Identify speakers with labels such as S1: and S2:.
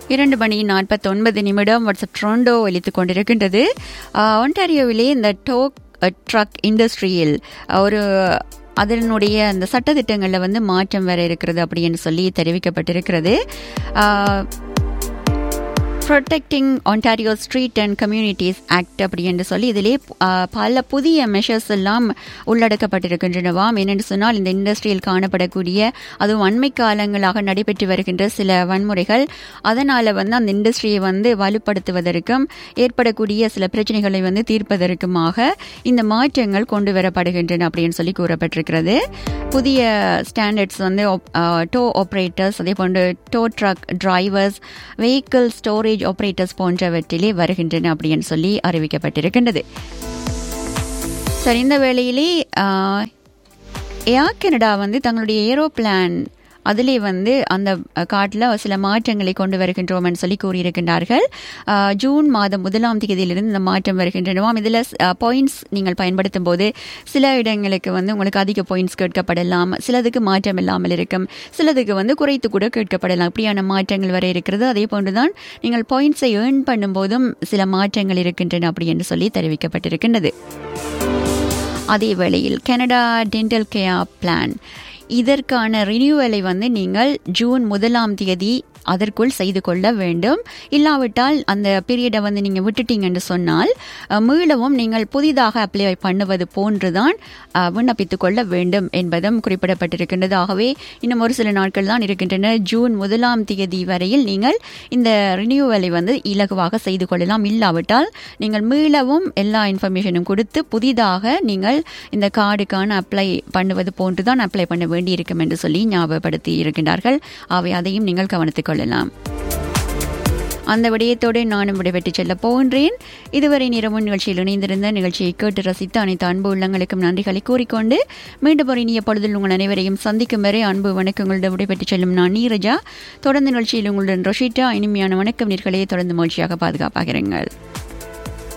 S1: இரண்டு மணி நாற்பத்தொன்பது நிமிடம் வாட்ஸ்அப் ட்ரோண்டோ ஒலித்துக் கொண்டிருக்கின்றது ஆஹ், ஒன்டாரியோவிலே இந்த டோக் ட்ரக் இண்டஸ்ட்ரியில் ஒரு அதனுடைய அந்த சட்டத்திட்டங்களில் வந்து மாற்றம் வர இருக்கிறது அப்படின்னு சொல்லி தெரிவிக்கப்பட்டிருக்கிறது protecting Ontario street and communities act அப்படி என்று சொல்லி இதிலே ஆஹ், பல புதிய மெஷர்ஸ் எல்லாம் உள்ளடக்கப்பட்டிருக்கின்றனவாம் என்னென்று சொன்னால் இந்த இண்டஸ்ட்ரியில் காணப்படக்கூடிய அதுவும் அண்மை காலங்களாக நடைபெற்று வருகின்ற சில வன்முறைகள் அதனால வந்து அந்த இண்டஸ்ட்ரியை வந்து வலுப்படுத்துவதற்கும் ஏற்படக்கூடிய சில பிரச்சனைகளை வந்து தீர்ப்பதற்குமாக இந்த மாற்றங்கள் கொண்டு வரப்படுகின்றன அப்படின்னு சொல்லி கூறப்பட்டிருக்கிறது புதிய ஸ்டாண்டர்ட்ஸ் வந்து டோ ஆப்ரேட்டர்ஸ் அதே போன்று tow truck drivers vehicle storage operators போன்றவற்றிலே வருகின்றன அப்படின்னு சொல்லி அறிவிக்கப்பட்டிருக்கின்றது சரி இந்த வேளையிலே ஏர் கனடா வந்து தங்களுடைய ஏரோப்ளான் அதிலே வந்து அந்த காட்டில் சில மாற்றங்களை கொண்டு வருகின்றோம்னு சொல்லி கூறியிருக்கின்றார்கள் அஹ், ஜூன் மாதம் முதலாம் தேதியிலிருந்து இந்த மாற்றம் வருகின்றனவாம் இதில் பாயிண்ட்ஸ் நீங்கள் பயன்படுத்தும் போது சில இடங்களுக்கு வந்து உங்களுக்கு அதிக பாயிண்ட்ஸ் கேட்கப்படலாம் சிலதுக்கு மாற்றம் இல்லாமல் இருக்கும் சிலதுக்கு வந்து குறைத்து கூட கேட்கப்படலாம் இப்படியான மாற்றங்கள் வர இருக்கிறது அதே போன்றுதான் நீங்கள் பாயிண்ட்ஸை ஏர்ன் பண்ணும்போதும் சில மாற்றங்கள் இருக்கின்றன அப்படி என்று சொல்லி தெரிவிக்கப்பட்டிருக்கின்றது அதே வேளையில் கனடா டென்டல் கேர் பிளான் இதற்கான ரினியூவலை வந்து நீங்கள் ஜூன் முதலாம் தேதி அதற்குள் செய்து கொள்ள வேண்டும் இல்லாவிட்டால் அந்த பீரியடை வந்து நீங்கள் விட்டுட்டீங்கன்னு சொன்னால் அஹ், மீளவும் நீங்கள் புதிதாக அப்ளை பண்ணுவது போன்றுதான் அஹ், விண்ணப்பித்துக் கொள்ள வேண்டும் என்பதும் குறிப்பிடப்பட்டிருக்கின்றது ஆகவே இன்னும் ஒரு சில நாட்கள் தான் இருக்கின்றன ஜூன் முதலாம் தேதி வரையில் நீங்கள் இந்த ரினியூவலை வந்து இலகுவாக செய்து கொள்ளலாம் இல்லாவிட்டால் நீங்கள் மீளவும் எல்லா இன்ஃபர்மேஷனும் கொடுத்து புதிதாக நீங்கள் இந்த கார்டுக்கான அப்ளை பண்ணுவது போன்றுதான் அப்ளை பண்ண வேண்டியிருக்கும் என்று சொல்லி ஞாபகப்படுத்தி இருக்கின்றார்கள் அவை அதையும் நீங்கள் கவனித்துக் கொள்ளலாம் அந்த விடயத்தோடு நானும் விடைபெற்று செல்ல போகின்றேன் இதுவரை நிறமும் நிகழ்ச்சியில் இணைந்திருந்த நிகழ்ச்சியை கேட்டு ரசித்த அனைத்து அன்பு உள்ளங்களுக்கும் நன்றிகளை கூறிக்கொண்டு மீண்டும் ஒரு இனிய பொழுதில் உங்கள் அனைவரையும் சந்திக்கும் வரை அன்பு வணக்கங்களோடு விடைபெற்று செல்லும் நான் நீரஜா தொடர்ந்து நிகழ்ச்சியில் உங்களுடன் ரொஷிட்டா இனிமையான வணக்கம் நீர்களே தொடர்ந்து மகிழ்ச்சியாக பாதுகாப்பாகிறீர்கள்